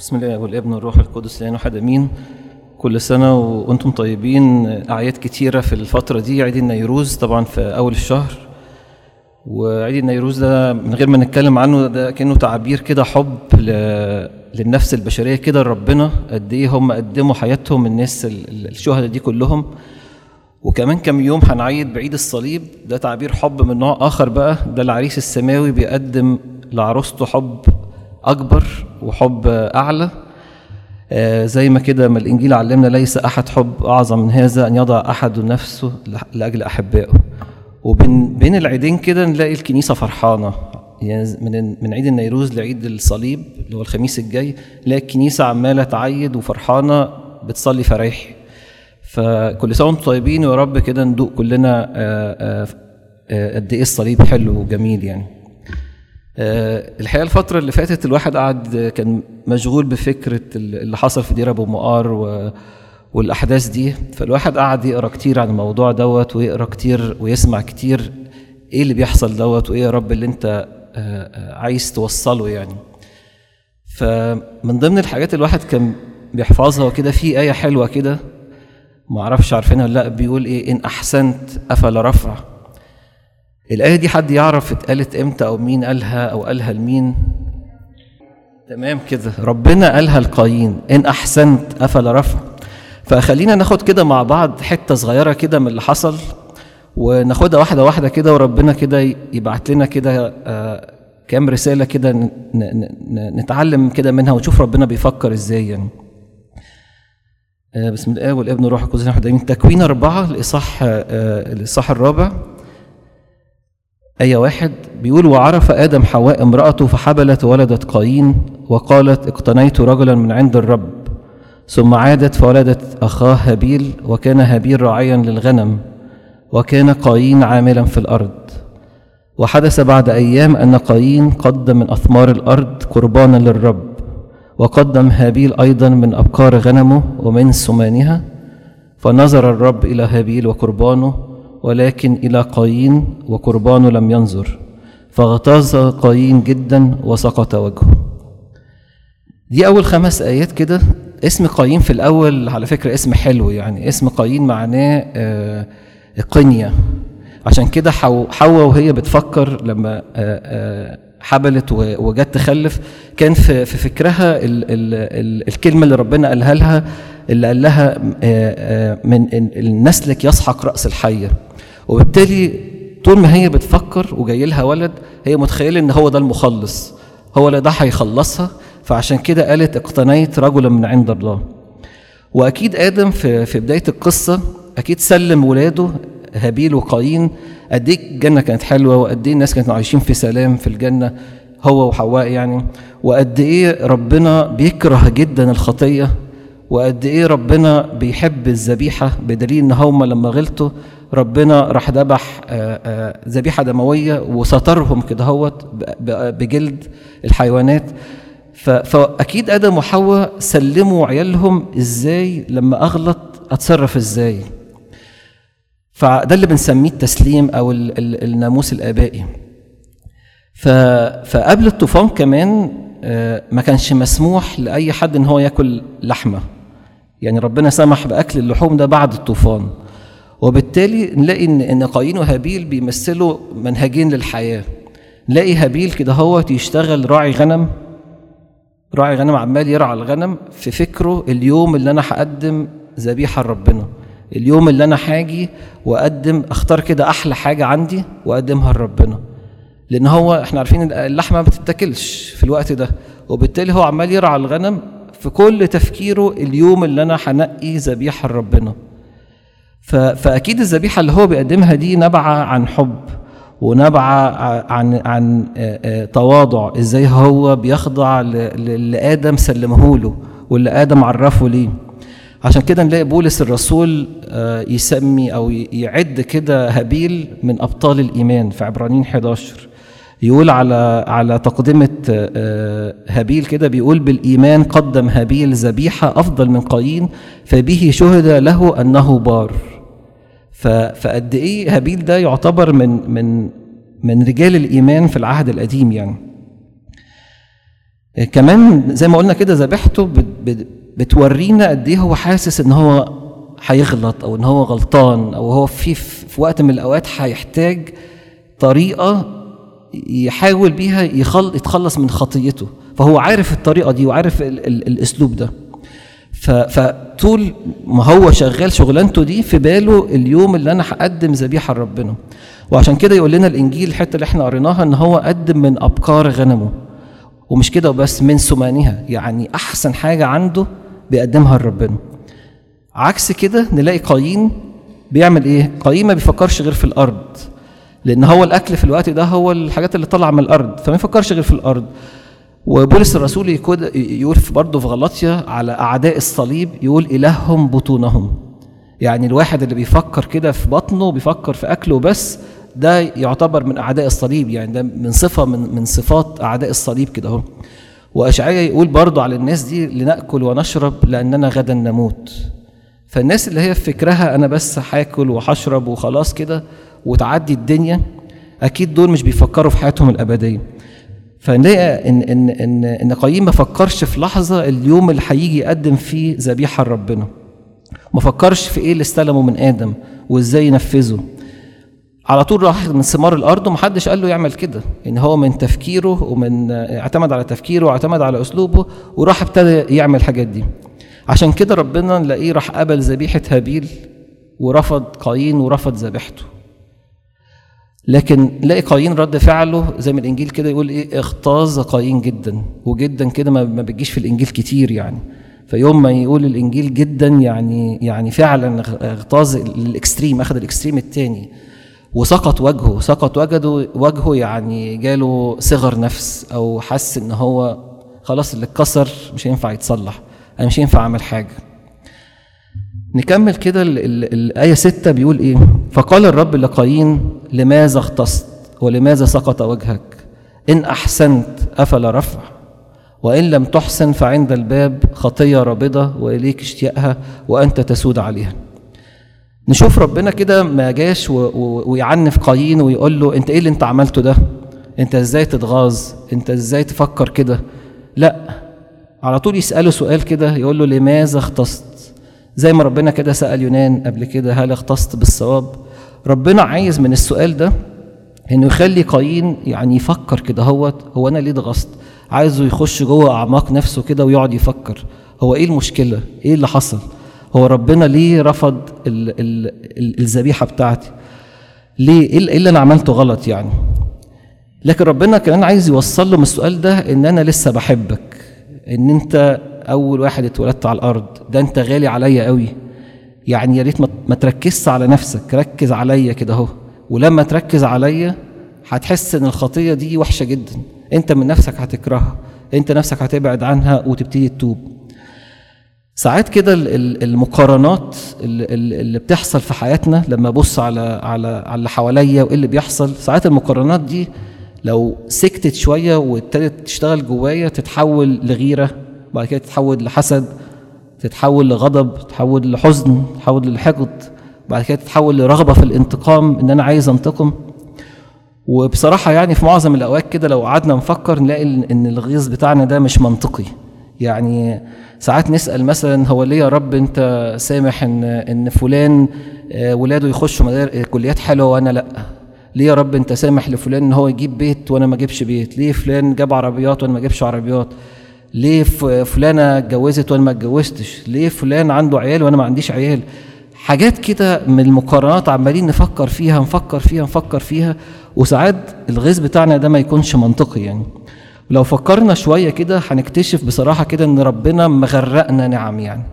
بسم الله والابن والروح القدس لان واحد امين كل سنه وانتم طيبين اعياد كتيره في الفتره دي عيد النيروز طبعا في اول الشهر وعيد النيروز ده من غير ما نتكلم عنه ده كانه تعبير كده حب ل... للنفس البشريه كده لربنا قد ايه هم قدموا حياتهم الناس ال- الشهداء دي كلهم وكمان كم يوم هنعيد بعيد الصليب ده تعبير حب من نوع اخر بقى ده العريس السماوي بيقدم لعروسته حب اكبر وحب اعلى آه، زي ما كده ما الانجيل علمنا ليس احد حب اعظم من هذا ان يضع احد نفسه ل- لاجل احبائه وبين بين العيدين كده نلاقي الكنيسه فرحانه يعني من من عيد النيروز لعيد الصليب اللي هو الخميس الجاي نلاقي الكنيسه عماله تعيد وفرحانه بتصلي فرايح فكل سنه وانتم طيبين ويا رب كده ندوق كلنا آه، آه، آه، قد ايه الصليب حلو وجميل يعني آه، الحقيقه الفتره اللي فاتت الواحد قعد آه، كان مشغول بفكره ال- اللي حصل في دير ابو مقار و والاحداث دي فالواحد قعد يقرا كتير عن الموضوع دوت ويقرا كتير ويسمع كتير ايه اللي بيحصل دوت وايه يا رب اللي انت آه، آه، عايز توصله يعني فمن ضمن الحاجات الواحد كان بيحفظها وكده في آية حلوة كده ما اعرفش عارفينها ولا لا بيقول ايه ان احسنت افلا رفع الآية دي حد يعرف اتقالت امتى او مين قالها او قالها لمين تمام كده ربنا قالها لقايين ان احسنت افلا رفع فخلينا ناخد كده مع بعض حتة صغيرة كده من اللي حصل وناخدها واحدة واحدة كده وربنا كده يبعت لنا كده آه، كام رسالة كده ن- ن- ن- نتعلم كده منها ونشوف ربنا بيفكر ازاي يعني آه، بسم الله والابن والروح القدس نحن دايمين تكوين أربعة الإصحاح آه، الإصحاح الرابع آية واحد بيقول وعرف آدم حواء امرأته فحبلت وولدت قايين وقالت اقتنيت رجلا من عند الرب ثم عادت فولدت أخاه هابيل وكان هابيل راعيا للغنم وكان قايين عاملا في الأرض وحدث بعد أيام أن قايين قدم من أثمار الأرض قربانا للرب وقدم هابيل أيضا من أبكار غنمه ومن سمانها فنظر الرب إلى هابيل وقربانه ولكن إلى قايين وقربانه لم ينظر فاغتاظ قايين جدا وسقط وجهه دي أول خمس آيات كده اسم قايين في الأول على فكرة اسم حلو يعني اسم قايين معناه آه، قنية عشان كده حو- حواء وهي بتفكر لما آه، آه، حبلت و- وجت تخلف كان في في فكرها ال ال ال الكلمة اللي ربنا قالها لها اللي قال لها آه، آه، من إن نسلك يسحق رأس الحية وبالتالي طول ما هي بتفكر وجاي لها ولد هي متخيلة ان هو ده المخلص هو اللي ده هيخلصها فعشان كده قالت اقتنيت رجلا من عند الله واكيد ادم في في بدايه القصه اكيد سلم ولاده هابيل وقايين قد ايه الجنه كانت حلوه وقد ايه الناس كانوا عايشين في سلام في الجنه هو وحواء يعني وقد ايه ربنا بيكره جدا الخطيه وقد ايه ربنا بيحب الذبيحه بدليل ان هم لما غلطوا ربنا راح ذبح آه، آه، ذبيحه دمويه وسترهم كده هوت ب- ب- بجلد الحيوانات ف- فاكيد ادم وحواء سلموا عيالهم ازاي لما اغلط اتصرف ازاي فده اللي بنسميه التسليم او ال- ال- الناموس الابائي ف... فقبل الطوفان كمان آه، ما كانش مسموح لاي حد ان هو ياكل لحمه يعني ربنا سمح باكل اللحوم ده بعد الطوفان وبالتالي نلاقي ان ان قايين وهابيل بيمثلوا منهجين للحياه نلاقي هابيل كده هو يشتغل راعي غنم راعي غنم عمال يرعى الغنم في فكره اليوم اللي انا هقدم ذبيحه لربنا اليوم اللي انا هاجي واقدم اختار كده احلى حاجه عندي واقدمها لربنا لان هو احنا عارفين اللحمه ما بتتاكلش في الوقت ده وبالتالي هو عمال يرعى الغنم في كل تفكيره اليوم اللي انا هنقي ذبيحه لربنا ف- فاكيد الذبيحه اللي هو بيقدمها دي نابعه عن حب ونابعه ع- عن عن آه، آه، تواضع ازاي هو بيخضع ل- ل- اللي ادم سلمه له واللي ادم عرفه ليه عشان كده نلاقي بولس الرسول آه، يسمي او ي- يعد كده هابيل من ابطال الايمان في عبرانيين 11 يقول على على تقدمة آه، هابيل كده بيقول بالإيمان قدم هابيل ذبيحة أفضل من قايين فبه شهد له أنه بار ف- فقد إيه هابيل ده يعتبر من من من رجال الإيمان في العهد القديم يعني آه، كمان زي ما قلنا كده ذبيحته بت- بت- بتورينا قد ايه هو حاسس ان هو هيغلط او ان هو غلطان او هو في في وقت من الاوقات هيحتاج طريقه يحاول بيها يخل يتخلص من خطيته فهو عارف الطريقه دي وعارف ال ال الاسلوب ده ف- فطول ما هو شغال شغلانته دي في باله اليوم اللي انا هقدم ذبيحه لربنا وعشان كده يقول لنا الانجيل الحته اللي احنا قريناها ان هو قدم من ابكار غنمه ومش كده وبس من سمانها يعني احسن حاجه عنده بيقدمها لربنا عكس كده نلاقي قايين بيعمل ايه قايين ما بيفكرش غير في الارض لان هو الاكل في الوقت ده هو الحاجات اللي طالعه من الارض فما يفكرش غير في الارض وبولس الرسول يكود- يقول في برضه في غلطيا على اعداء الصليب يقول الههم بطونهم يعني الواحد اللي بيفكر كده في بطنه بيفكر في اكله بس ده يعتبر من اعداء الصليب يعني ده من صفه من من صفات اعداء الصليب كده اهو واشعياء يقول برضه على الناس دي لناكل ونشرب لاننا غدا نموت فالناس اللي هي في فكرها انا بس هاكل وهشرب وخلاص كده وتعدي الدنيا اكيد دول مش بيفكروا في حياتهم الابديه فنلاقي ان ان ان ان قايين ما فكرش في لحظه اليوم اللي هيجي يقدم فيه ذبيحه لربنا ما فكرش في ايه اللي استلمه من ادم وازاي ينفذه على طول راح من ثمار الارض ومحدش قال له يعمل كده ان هو من تفكيره ومن اعتمد على تفكيره واعتمد على اسلوبه وراح ابتدى يعمل الحاجات دي عشان كده ربنا نلاقيه راح قبل ذبيحه هابيل ورفض قايين ورفض ذبيحته لكن نلاقي قايين رد فعله زي ما الانجيل كده يقول ايه اغتاظ قايين جدا وجدا كده ما ما بتجيش في الانجيل كتير يعني فيوم ما يقول الانجيل جدا يعني يعني فعلا اغتاظ للاكستريم اخذ الاكستريم الثاني وسقط وجهه سقط وجهه وجهه يعني جاله صغر نفس او حس ان هو خلاص اللي اتكسر مش هينفع يتصلح انا مش هينفع اعمل حاجه نكمل كده ال- ال- الآية ستة بيقول إيه؟ فقال الرب لقايين لماذا اختصت ولماذا سقط وجهك؟ إن أحسنت أفلا رفع وإن لم تحسن فعند الباب خطية رابضة وإليك اشتياقها وأنت تسود عليها. نشوف ربنا كده ما جاش و- و- ويعنف قايين ويقول له أنت إيه اللي أنت عملته ده؟ أنت إزاي تتغاظ؟ أنت إزاي تفكر كده؟ لا على طول يسأله سؤال كده يقول له لماذا اختصت؟ زي ما ربنا كده سأل يونان قبل كده هل اختصت بالصواب ربنا عايز من السؤال ده انه يخلي قايين يعني يفكر كده هوت هو انا ليه اتغصت عايزه يخش جوه اعماق نفسه كده ويقعد يفكر هو ايه المشكله ايه اللي حصل هو ربنا ليه رفض ال- ال- ال- الذبيحه بتاعتي ليه ايه اللي- إيه اللي انا عملته غلط يعني لكن ربنا كمان عايز يوصل له من السؤال ده ان انا لسه بحبك ان انت اول واحد اتولدت على الارض ده انت غالي عليا قوي يعني يا ريت ما- ما تركزش على نفسك ركز عليا كده اهو ولما تركز عليا هتحس ان الخطيه دي وحشه جدا انت من نفسك هتكرهها انت نفسك هتبعد عنها وتبتدي تتوب ساعات كده ال- ال- المقارنات ال- ال- اللي بتحصل في حياتنا لما ابص على على على اللي حواليا وايه اللي بيحصل ساعات المقارنات دي لو سكتت شويه وابتدت تشتغل جوايا تتحول لغيره بعد كده تتحول لحسد تتحول لغضب تتحول لحزن تتحول للحقد بعد كده تتحول لرغبه في الانتقام ان انا عايز انتقم وبصراحه يعني في معظم الاوقات كده لو قعدنا نفكر نلاقي ان إن الغيظ بتاعنا ده مش منطقي يعني ساعات نسال مثلا هو ليه يا رب انت سامح ان ان فلان آه، ولاده يخشوا مدار آه، كليات حلوه وانا لا ليه يا رب انت سامح لفلان ان هو يجيب بيت وانا ما اجيبش بيت ليه فلان جاب عربيات وانا ما اجيبش عربيات ليه ف- فلانه اتجوزت وانا ما اتجوزتش ليه فلان عنده عيال وانا ما عنديش عيال حاجات كده من المقارنات عمالين نفكر فيها نفكر فيها نفكر فيها وساعات الغيظ بتاعنا ده ما يكونش منطقي يعني لو فكرنا شويه كده هنكتشف بصراحه كده ان ربنا مغرقنا نعم يعني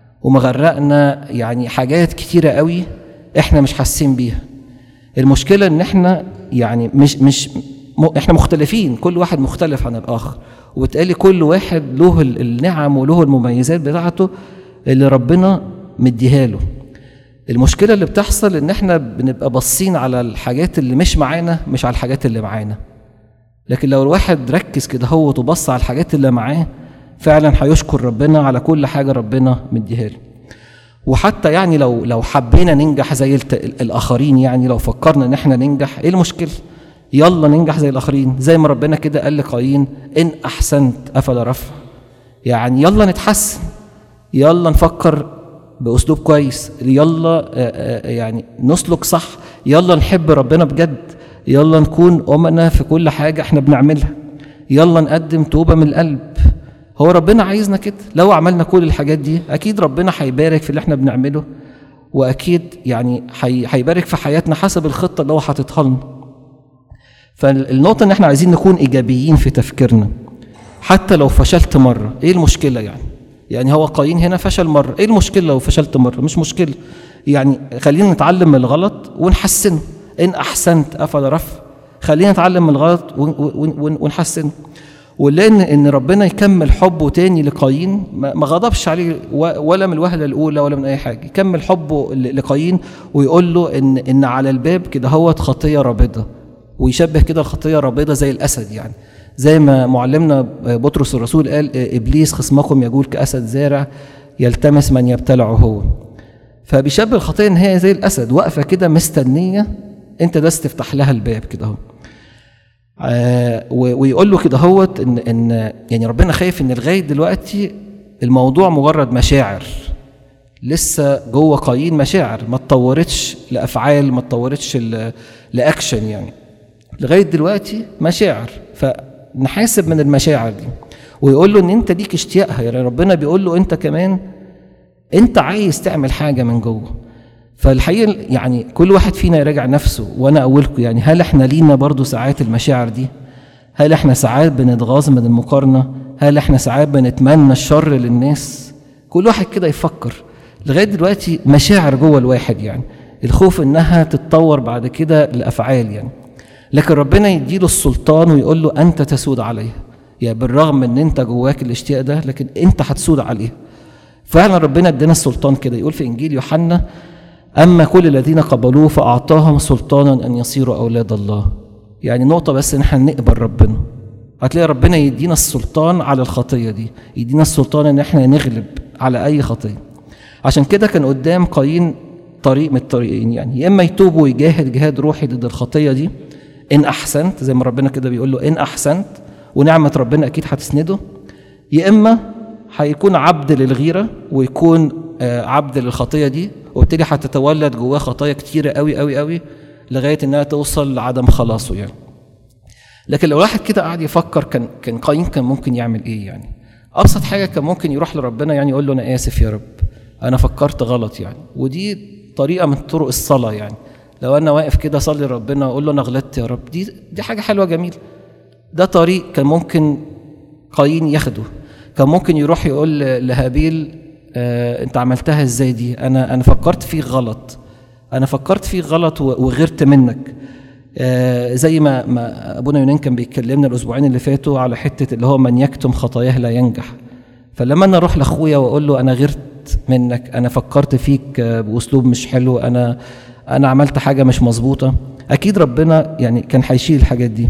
ومغرقنا يعني حاجات كتيره قوي احنا مش حاسين بيها المشكله ان احنا يعني مش مش م- احنا مختلفين كل واحد مختلف عن الاخر وبالتالي كل واحد له ال- النعم وله المميزات بتاعته اللي ربنا مديها له المشكله اللي بتحصل ان احنا بنبقى باصين على الحاجات اللي مش معانا مش على الحاجات اللي معانا لكن لو الواحد ركز كده هو وبص على الحاجات اللي معاه فعلا هيشكر ربنا على كل حاجه ربنا مديها له وحتى يعني لو لو حبينا ننجح زي الت- الاخرين يعني لو فكرنا ان احنا ننجح ايه المشكله يلا ننجح زي الاخرين زي ما ربنا كده قال لقايين ان احسنت افلا رفع يعني يلا نتحسن يلا نفكر باسلوب كويس يلا آه، آه، يعني نسلك صح يلا نحب ربنا بجد يلا نكون امنا في كل حاجه احنا بنعملها يلا نقدم توبه من القلب هو ربنا عايزنا كده لو عملنا كل الحاجات دي اكيد ربنا هيبارك في اللي احنا بنعمله واكيد يعني هي- هيبارك في حياتنا حسب الخطه اللي هو حاططها لنا فالنقطه ان احنا عايزين نكون ايجابيين في تفكيرنا حتى لو فشلت مره ايه المشكله يعني يعني هو قايين هنا فشل مره ايه المشكله لو فشلت مره مش مشكله يعني خلينا نتعلم من الغلط ونحسنه ان احسنت افلا رفع خلينا نتعلم من الغلط ون- ون- ون- ونحسنه ونلاقي ان ان ربنا يكمل حبه تاني لقايين ما ما غضبش عليه و- ولا من الوهله الاولى ولا من اي حاجه يكمل حبه ل- لقايين ويقول له ان ان على الباب كده هوت خطيه رابضه ويشبه كده الخطيه رابضه زي الاسد يعني زي ما معلمنا بطرس الرسول قال ابليس خصمكم يجول كاسد زارع يلتمس من يبتلعه هو فبيشبه الخطيه ان هي زي الاسد واقفه كده مستنيه انت بس تفتح لها الباب كده اهو آه، و- ويقول له كده هوت ان ان يعني ربنا خايف ان لغايه دلوقتي الموضوع مجرد مشاعر لسه جوه قايين مشاعر ما اتطورتش لافعال ما اتطورتش ل- لاكشن يعني لغايه دلوقتي مشاعر فنحاسب من المشاعر دي ويقول له ان انت ليك اشتياقها يعني ربنا بيقول له انت كمان انت عايز تعمل حاجه من جوه فالحقيقه يعني كل واحد فينا يراجع نفسه وانا اولكم يعني هل احنا لينا برضو ساعات المشاعر دي هل احنا ساعات بنتغاظ من المقارنه هل احنا ساعات بنتمنى الشر للناس كل واحد كده يفكر لغايه دلوقتي مشاعر جوه الواحد يعني الخوف انها تتطور بعد كده لافعال يعني لكن ربنا يديله السلطان ويقول له انت تسود عليها يعني بالرغم ان انت جواك الاشتياق ده لكن انت هتسود عليها فعلا ربنا ادانا السلطان كده يقول في انجيل يوحنا اما كل الذين قبلوه فاعطاهم سلطانا ان يصيروا اولاد الله يعني نقطه بس ان احنا نقبل ربنا هتلاقي ربنا يدينا السلطان على الخطيه دي يدينا السلطان ان احنا نغلب على اي خطيه عشان كده كان قدام قايين طريق من الطريقين يعني يا اما يتوب ويجاهد جهاد روحي ضد الخطيه دي ان احسنت زي ما ربنا كده بيقول له ان احسنت ونعمه ربنا اكيد هتسنده يا اما هيكون عبد للغيره ويكون آه، عبد للخطيه دي وبالتالي هتتولد جواه خطايا كتيره قوي قوي قوي لغايه انها توصل لعدم خلاصه يعني لكن لو واحد كده قاعد يفكر كان كان قايين كان ممكن يعمل ايه يعني ابسط حاجه كان ممكن يروح لربنا يعني يقول له انا اسف يا رب انا فكرت غلط يعني ودي طريقه من طرق الصلاه يعني لو انا واقف كده اصلي لربنا اقول له انا غلطت يا رب دي دي حاجه حلوه جميله ده طريق كان ممكن قايين ياخده كان ممكن يروح يقول ل- لهابيل آه انت عملتها ازاي دي انا انا فكرت فيك غلط انا فكرت فيك غلط و- وغيرت منك آه زي ما ما ابونا يونان كان بيكلمنا الاسبوعين اللي فاتوا على حته اللي هو من يكتم خطاياه لا ينجح فلما انا اروح لاخويا واقول له انا غيرت منك انا فكرت فيك آه، باسلوب مش حلو انا انا عملت حاجه مش مظبوطه اكيد ربنا يعني كان هيشيل الحاجات دي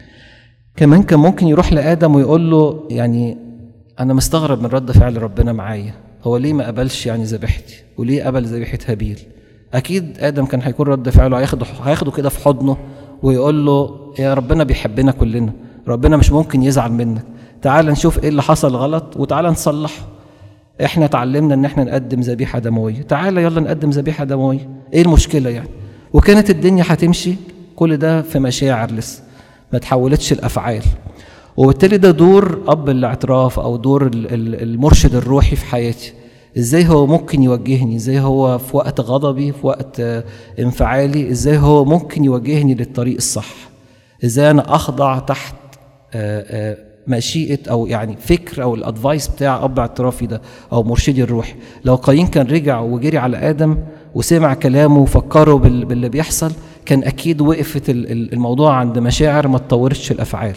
كمان كان ممكن يروح لادم ويقول له يعني انا مستغرب من رد فعل ربنا معايا هو ليه ما قبلش يعني ذبيحتي وليه قبل ذبيحه هابيل اكيد ادم كان هيكون رد فعله هياخده هياخده كده في حضنه ويقول له يا ربنا بيحبنا كلنا ربنا مش ممكن يزعل منك تعال نشوف ايه اللي حصل غلط وتعال نصلحه احنا اتعلمنا ان احنا نقدم ذبيحه دمويه تعال يلا نقدم ذبيحه دمويه ايه المشكله يعني وكانت الدنيا هتمشي كل ده في مشاعر لسه ما تحولتش الافعال وبالتالي ده دور اب الاعتراف او دور ال- ال- المرشد الروحي في حياتي ازاي هو ممكن يوجهني ازاي هو في وقت غضبي في وقت آه، انفعالي ازاي هو ممكن يوجهني للطريق الصح ازاي انا اخضع تحت آه، آه، مشيئه او يعني فكر او الادفايس بتاع اب اعترافي ده او مرشدي الروحي لو قايين كان رجع وجري على ادم وسمع كلامه وفكره بال- باللي بيحصل كان اكيد وقفت ال- ال- الموضوع عند مشاعر ما تطورتش الافعال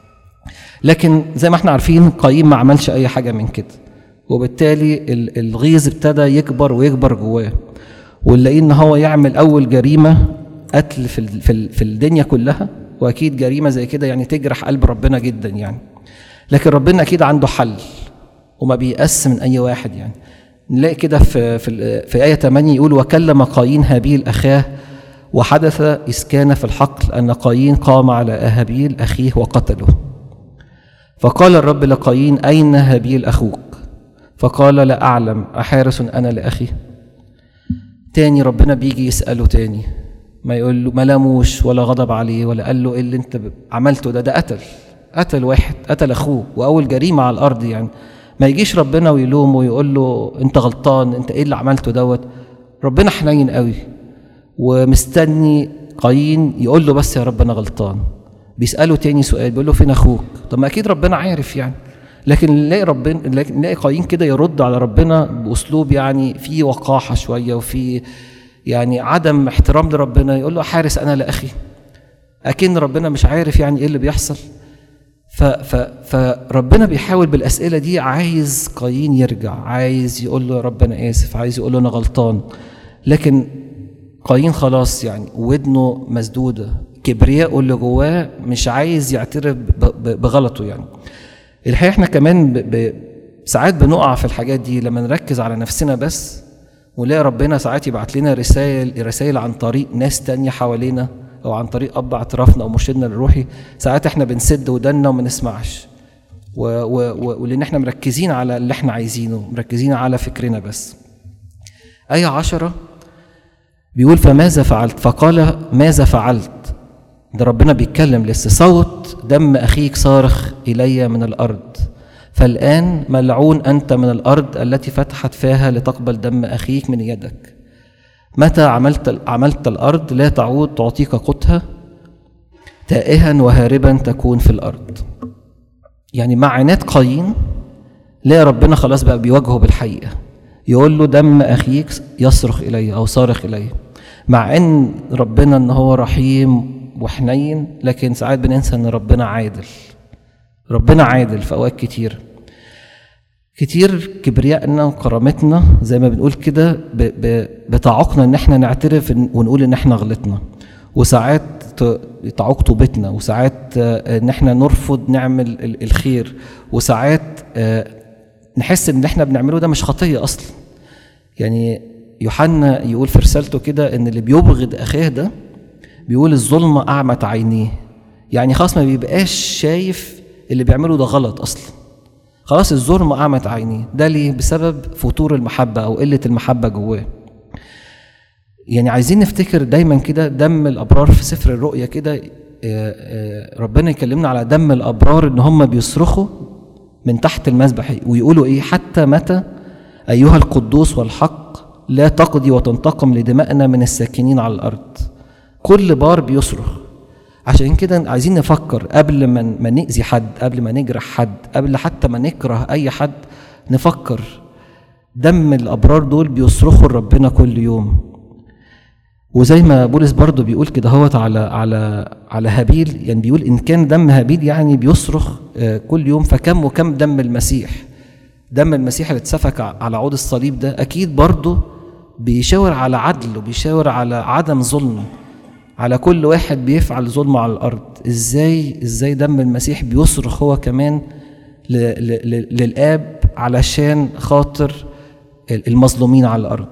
لكن زي ما احنا عارفين قايين ما عملش اي حاجه من كده وبالتالي ال- الغيظ ابتدى يكبر ويكبر جواه ونلاقيه ان هو يعمل اول جريمه قتل في ال- في ال- في الدنيا كلها واكيد جريمه زي كده يعني تجرح قلب ربنا جدا يعني لكن ربنا اكيد عنده حل وما بيأس من اي واحد يعني نلاقي كده في في ال- في ايه 8 يقول وكلم قايين هابيل اخاه وحدث إذ كان في الحقل أن قايين قام على أهابيل أخيه وقتله فقال الرب لقايين أين هابيل أخوك فقال لا أعلم أحارس أنا لأخي تاني ربنا بيجي يسأله تاني ما يقول له ما لاموش ولا غضب عليه ولا قال له ايه اللي انت عملته ده ده قتل قتل واحد قتل اخوه واول جريمه على الارض يعني ما يجيش ربنا ويلومه ويقول له انت غلطان انت ايه اللي عملته دوت ربنا حنين قوي ومستني قايين يقول له بس يا رب انا غلطان بيساله تاني سؤال بيقول له فين اخوك طب ما اكيد ربنا عارف يعني لكن نلاقي ربنا لكن نلاقي قايين كده يرد على ربنا باسلوب يعني فيه وقاحه شويه وفي يعني عدم احترام لربنا يقول له حارس انا لاخي اكن ربنا مش عارف يعني ايه اللي بيحصل ف ف فربنا بيحاول بالاسئله دي عايز قايين يرجع عايز يقول له يا رب انا اسف عايز يقول له انا غلطان لكن قايين خلاص يعني ودنه مسدوده كبرياءه اللي جواه مش عايز يعترف بغلطه يعني الحقيقه احنا كمان ب... ب... ساعات بنقع في الحاجات دي لما نركز على نفسنا بس ونلاقي ربنا ساعات يبعت لنا رسائل رسائل عن طريق ناس تانية حوالينا او عن طريق اب اعترافنا او مرشدنا الروحي ساعات احنا بنسد ودنا وما نسمعش و... و... ولان احنا مركزين على اللي احنا عايزينه مركزين على فكرنا بس آية عشرة بيقول فماذا فعلت فقال ماذا فعلت ده ربنا بيتكلم لسه صوت دم أخيك صارخ إلي من الأرض فالآن ملعون أنت من الأرض التي فتحت فاها لتقبل دم أخيك من يدك متى عملت عملت الأرض لا تعود تعطيك قوتها تائها وهاربا تكون في الأرض يعني مع عناد قايين لا ربنا خلاص بقى بيواجهه بالحقيقة يقول له دم أخيك يصرخ إلي أو صارخ إلي مع ان ربنا ان هو رحيم وحنين لكن ساعات بننسى ان ربنا عادل ربنا عادل في اوقات كتير كتير كبريائنا وكرامتنا زي ما بنقول كده بتعوقنا ان احنا نعترف ونقول ان احنا غلطنا وساعات تعوق توبتنا وساعات ان احنا نرفض نعمل الخير وساعات نحس ان احنا بنعمله ده مش خطيه اصلا يعني يوحنا يقول في رسالته كده ان اللي بيبغض اخاه ده بيقول الظلمه اعمت عينيه يعني خلاص ما بيبقاش شايف اللي بيعمله ده غلط اصلا خلاص الظلمه اعمت عينيه ده ليه بسبب فتور المحبه او قله المحبه جواه يعني عايزين نفتكر دايما كده دم الابرار في سفر الرؤيا كده ربنا يكلمنا على دم الابرار ان هم بيصرخوا من تحت المذبح ويقولوا ايه حتى متى ايها القدوس والحق لا تقضي وتنتقم لدمائنا من الساكنين على الارض كل بار بيصرخ عشان كده عايزين نفكر قبل ما ما نأذي حد قبل ما نجرح حد قبل حتى ما نكره اي حد نفكر دم الابرار دول بيصرخوا لربنا كل يوم وزي ما بولس برضو بيقول كده هوت على على على هابيل يعني بيقول ان كان دم هابيل يعني بيصرخ كل يوم فكم وكم دم المسيح دم المسيح اللي اتسفك على عود الصليب ده اكيد برضه بيشاور على عدل وبيشاور على عدم ظلم على كل واحد بيفعل ظلم على الارض ازاي ازاي دم المسيح بيصرخ هو كمان ل ل ل للاب علشان خاطر المظلومين على الارض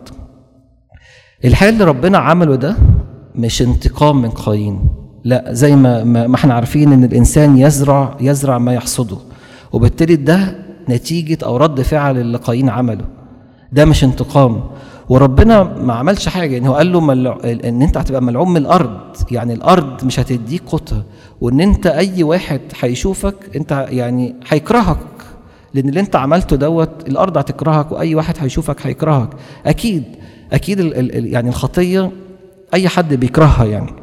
الحال اللي ربنا عمله ده مش انتقام من قايين لا زي ما ما احنا عارفين ان الانسان يزرع يزرع ما يحصده وبالتالي ده نتيجه او رد فعل اللي قايين عمله ده مش انتقام وربنا ما عملش حاجه يعني هو قال له ملع... ان انت هتبقى ملعون من الارض يعني الارض مش هتديك قوتها وان انت اي واحد هيشوفك انت يعني هيكرهك لان اللي انت عملته دوت الارض هتكرهك واي واحد هيشوفك هيكرهك اكيد اكيد ال... ال... يعني الخطيه اي حد بيكرهها يعني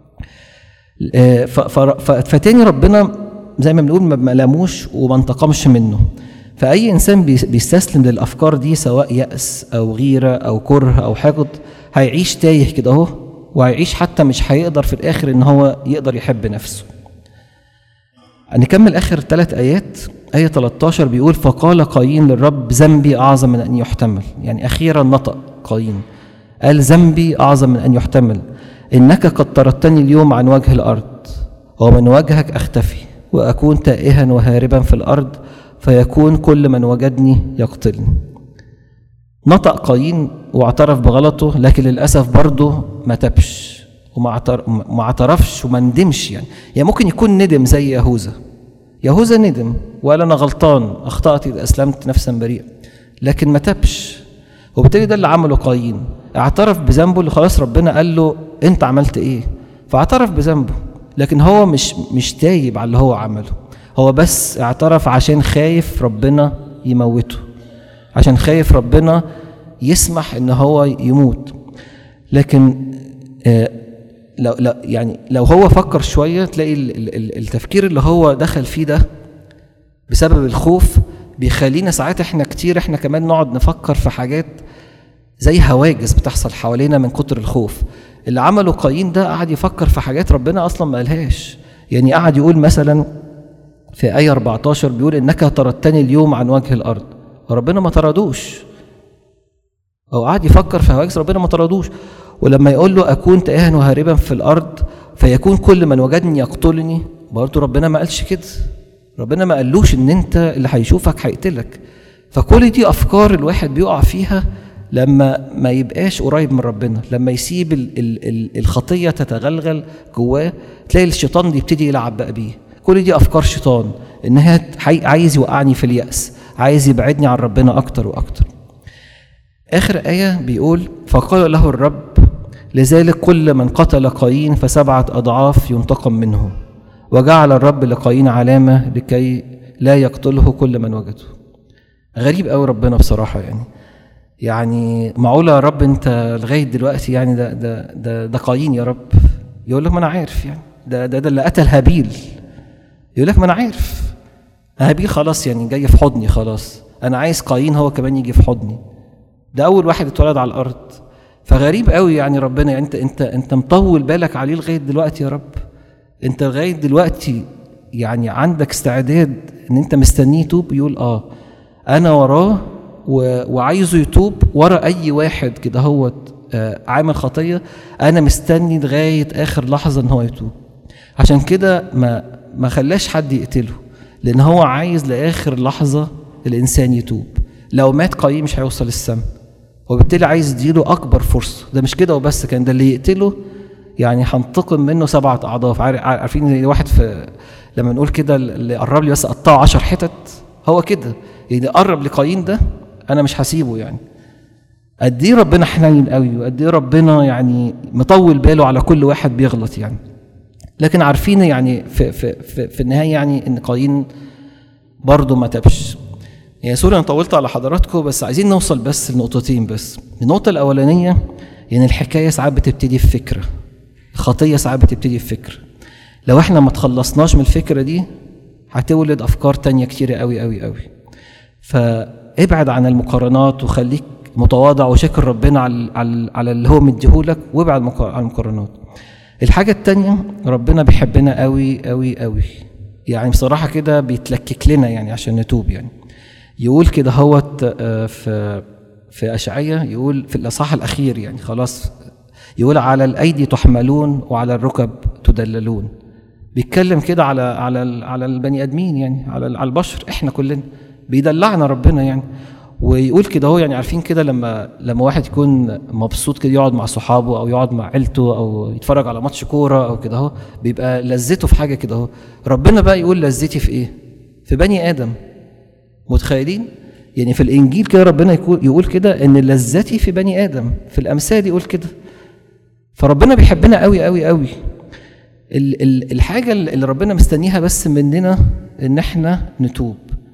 ف... ف... ف... فتاني ربنا زي ما بنقول ما لاموش وما انتقمش منه فأي إنسان بيستسلم للأفكار دي سواء يأس أو غيرة أو كره أو حقد هيعيش تايه كده أهو وهيعيش حتى مش هيقدر في الآخر إن هو يقدر يحب نفسه. نكمل آخر ثلاث آيات آية 13 بيقول فقال قايين للرب ذنبي أعظم من أن يحتمل يعني أخيرا نطق قايين قال ذنبي أعظم من أن يحتمل إنك قد طردتني اليوم عن وجه الأرض ومن وجهك أختفي وأكون تائها وهاربا في الأرض فيكون كل من وجدني يقتلني نطق قايين واعترف بغلطه لكن للأسف برضه ما تبش وما اعتر- ما اعترفش وما ندمش يعني يعني ممكن يكون ندم زي يهوذا يهوذا ندم وقال انا غلطان اخطات اذا اسلمت نفسا بريئا لكن ما تبش وبالتالي ده اللي عمله قايين اعترف بذنبه اللي خلاص ربنا قال له انت عملت ايه فاعترف بذنبه لكن هو مش مش تايب على اللي هو عمله هو بس اعترف عشان خايف ربنا يموته عشان خايف ربنا يسمح ان هو يموت لكن آه، لو لو يعني لو هو فكر شويه تلاقي ال- ال- ال- التفكير اللي هو دخل فيه ده بسبب الخوف بيخلينا ساعات احنا كتير احنا كمان نقعد نفكر في حاجات زي هواجس بتحصل حوالينا من كتر الخوف اللي عمله قايين ده قعد يفكر في حاجات ربنا اصلا ما قالهاش يعني قعد يقول مثلا في آية 14 بيقول إنك طردتني اليوم عن وجه الأرض وربنا ما طردوش أو قعد يفكر في هواجس ربنا ما طردوش ولما يقول له أكون تائها وهاربا في الأرض فيكون كل من وجدني يقتلني برضه ربنا ما قالش كده ربنا ما قالوش إن أنت اللي هيشوفك هيقتلك فكل دي أفكار الواحد بيقع فيها لما ما يبقاش قريب من ربنا لما يسيب ال ال ال الخطية تتغلغل جواه تلاقي الشيطان يبتدي يلعب بقى بيه كل دي أفكار شيطان إنها حي- عايز يوقعني في اليأس عايز يبعدني عن ربنا أكتر وأكتر آخر آية بيقول فقال له الرب لذلك كل من قتل قايين فسبعة أضعاف ينتقم منه وجعل الرب لقايين علامة لكي لا يقتله كل من وجده غريب قوي ربنا بصراحة يعني يعني معقولة يا رب أنت لغاية دلوقتي يعني ده ده ده, ده قايين يا رب يقول لك ما أنا عارف يعني ده ده, ده اللي قتل هابيل يقول لك ما أنا عارف هابيل خلاص يعني جاي في حضني خلاص أنا عايز قايين هو كمان يجي في حضني ده اول واحد اتولد على الارض فغريب قوي يعني ربنا يعني انت انت انت مطول بالك عليه لغايه دلوقتي يا رب انت لغايه دلوقتي يعني عندك استعداد ان انت مستنيه يتوب يقول اه انا وراه و... وعايزه يتوب ورا اي واحد كده هو آه عامل خطيه انا مستني لغايه اخر لحظه ان هو يتوب عشان كده ما ما خلاش حد يقتله لان هو عايز لاخر لحظه الانسان يتوب لو مات قايين مش هيوصل السما وبالتالي عايز يديله اكبر فرصه ده مش كده وبس كان ده اللي يقتله يعني هنتقم منه سبعه اعضاف عار- عار- عارفين زي واحد في لما نقول كده اللي قرب لي بس قطعه عشر حتت هو كده يعني قرب لقايين ده انا مش هسيبه يعني قد ايه ربنا حنين قوي وقد ايه ربنا يعني مطول باله على كل واحد بيغلط يعني لكن عارفين يعني في في في, في النهايه يعني ان قايين برضه ما تابش يعني سوري انا طولت على حضراتكم بس عايزين نوصل بس لنقطتين بس النقطه الاولانيه يعني الحكايه ساعات بتبتدي في فكره الخطيه ساعات بتبتدي في فكره لو احنا ما تخلصناش من الفكره دي هتولد افكار تانية كتيره قوي قوي قوي فابعد عن المقارنات وخليك متواضع وشاكر ربنا على على على اللي هو مديهولك وابعد مقا- عن المقارنات الحاجه التانية ربنا بيحبنا قوي قوي قوي يعني بصراحه كده بيتلكك لنا يعني عشان نتوب يعني يقول كده هوت آه، في في اشعياء يقول في الاصحاح الاخير يعني خلاص يقول على الايدي تحملون وعلى الركب تدللون بيتكلم كده على على ال- على البني ادمين يعني على ال- على البشر احنا كلنا بيدلعنا ربنا يعني ويقول كده هو يعني عارفين كده لما لما واحد يكون مبسوط كده يقعد مع صحابه او يقعد مع عيلته او يتفرج على ماتش كوره او كده اهو بيبقى لذته في حاجه كده اهو ربنا بقى يقول لذتي في ايه؟ في بني ادم متخيلين يعني في الانجيل كده ربنا يقول يقول كده ان لذتي في بني ادم في الامثال يقول كده فربنا بيحبنا قوي قوي قوي ال- ال- الحاجه اللي ربنا مستنيها بس مننا ان احنا نتوب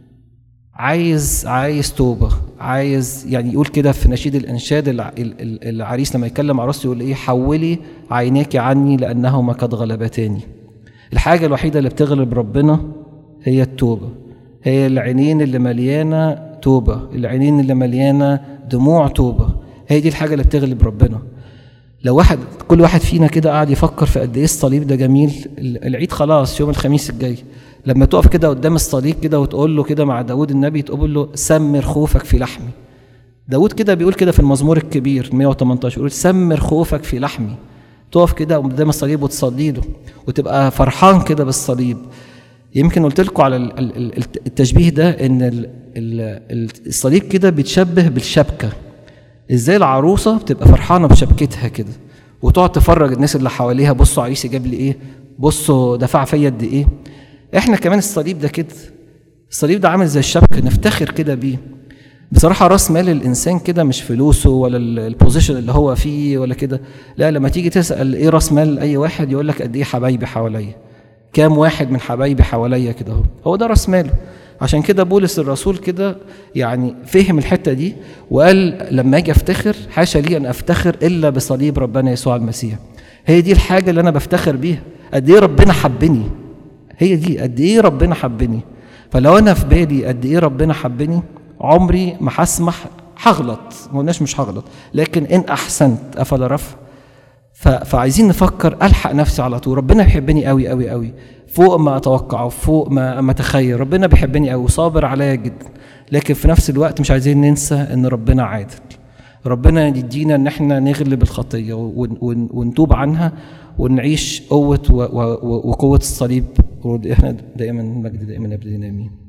عايز عايز توبه عايز يعني يقول كده في نشيد الانشاد الع- ال- ال- العريس لما يتكلم مع عروسته يقول ايه حولي عيناك عني لانهما قد غلبتاني الحاجه الوحيده اللي بتغلب ربنا هي التوبه هي العينين اللي مليانه توبه العينين اللي مليانه دموع توبه هي دي الحاجه اللي بتغلب ربنا لو واحد كل واحد فينا كده قاعد يفكر في قد ايه الصليب ده جميل ال- العيد خلاص يوم الخميس الجاي لما تقف كده قدام الصليب كده وتقول له كده مع داود النبي تقول له سمر خوفك في لحمي داود كده بيقول كده في المزمور الكبير 118 يقول سمر خوفك في لحمي تقف كده قدام الصليب وتصلي له وتبقى فرحان كده بالصليب يمكن قلت لكم على ال- ال- ال- التشبيه ده ان ال- ال- الصليب كده بيتشبه بالشبكه ازاي العروسه بتبقى فرحانه بشبكتها كده وتقعد تفرج الناس اللي حواليها بصوا عريسي جاب لي ايه بصوا دفع فيا قد ايه احنا كمان الصليب ده كده الصليب ده عامل زي الشبكه نفتخر كده بيه بصراحة راس مال الإنسان كده مش فلوسه ولا ال- البوزيشن اللي هو فيه ولا كده لا لما تيجي تسأل إيه راس مال أي واحد يقول لك قد إيه حبايبي حواليا كام واحد من حبايبي حواليا كده هو هو ده راس ماله عشان كده بولس الرسول كده يعني فهم الحتة دي وقال لما أجي أفتخر حاشا لي أن أفتخر إلا بصليب ربنا يسوع المسيح هي دي الحاجة اللي أنا بفتخر بيها قد إيه ربنا حبني هي دي قد إيه ربنا حبني فلو أنا في بالي قد إيه ربنا حبني عمري ما هسمح هغلط ما قلناش مش هغلط لكن ان احسنت افلا رفع ف- فعايزين نفكر الحق نفسي على طول ربنا بيحبني قوي قوي قوي فوق ما اتوقع وفوق ما ما اتخيل ربنا بيحبني قوي وصابر عليا جدا لكن في نفس الوقت مش عايزين ننسى ان ربنا عادل ربنا يدينا ان احنا نغلب الخطيه ون- ون- ونتوب عنها ونعيش قوه و- و- و- وقوه الصليب احنا دائما المجد دائما ابدنا امين